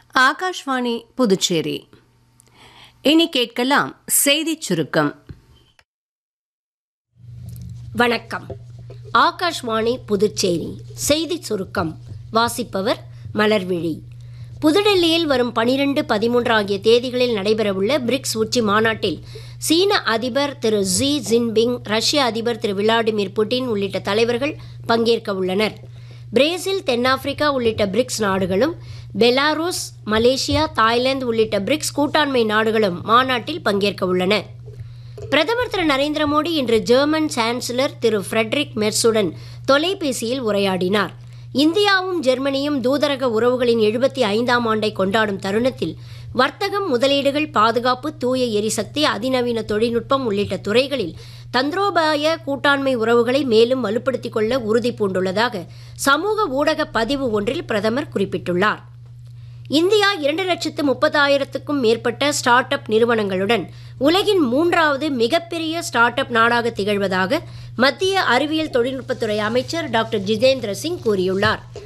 ஆகாஷ்வாணி புதுச்சேரி இனி கேட்கலாம் செய்திச் சுருக்கம் வணக்கம் ஆகாஷ்வாணி புதுச்சேரி செய்திச் சுருக்கம் வாசிப்பவர் மலர்விழி புதுடெல்லியில் வரும் பனிரெண்டு பதிமூன்று ஆகிய தேதிகளில் நடைபெறவுள்ள பிரிக்ஸ் உச்சி மாநாட்டில் சீன அதிபர் திரு ஜி ஜின்பிங் ரஷ்ய அதிபர் திரு விளாடிமிர் புட்டின் உள்ளிட்ட தலைவர்கள் பங்கேற்க உள்ளனர் பிரேசில் தென்னாப்பிரிக்கா உள்ளிட்ட பிரிக்ஸ் நாடுகளும் பெலாருஸ் மலேசியா தாய்லாந்து உள்ளிட்ட பிரிக்ஸ் கூட்டாண்மை நாடுகளும் மாநாட்டில் பங்கேற்க உள்ளன பிரதமர் திரு நரேந்திர மோடி இன்று ஜெர்மன் சான்சலர் திரு ஃப்ரெட்ரிக் மெர்சுடன் தொலைபேசியில் உரையாடினார் இந்தியாவும் ஜெர்மனியும் தூதரக உறவுகளின் எழுபத்தி ஐந்தாம் ஆண்டை கொண்டாடும் தருணத்தில் வர்த்தகம் முதலீடுகள் பாதுகாப்பு தூய எரிசக்தி அதிநவீன தொழில்நுட்பம் உள்ளிட்ட துறைகளில் தந்திரோபாய கூட்டாண்மை உறவுகளை மேலும் வலுப்படுத்திக் கொள்ள உறுதி பூண்டுள்ளதாக சமூக ஊடக பதிவு ஒன்றில் பிரதமர் குறிப்பிட்டுள்ளார் இந்தியா இரண்டு லட்சத்து முப்பதாயிரத்துக்கும் மேற்பட்ட ஸ்டார்ட் அப் நிறுவனங்களுடன் உலகின் மூன்றாவது மிகப்பெரிய ஸ்டார்ட் அப் நாடாக திகழ்வதாக மத்திய அறிவியல் தொழில்நுட்பத்துறை அமைச்சர் டாக்டர் ஜிதேந்திர சிங் கூறியுள்ளார்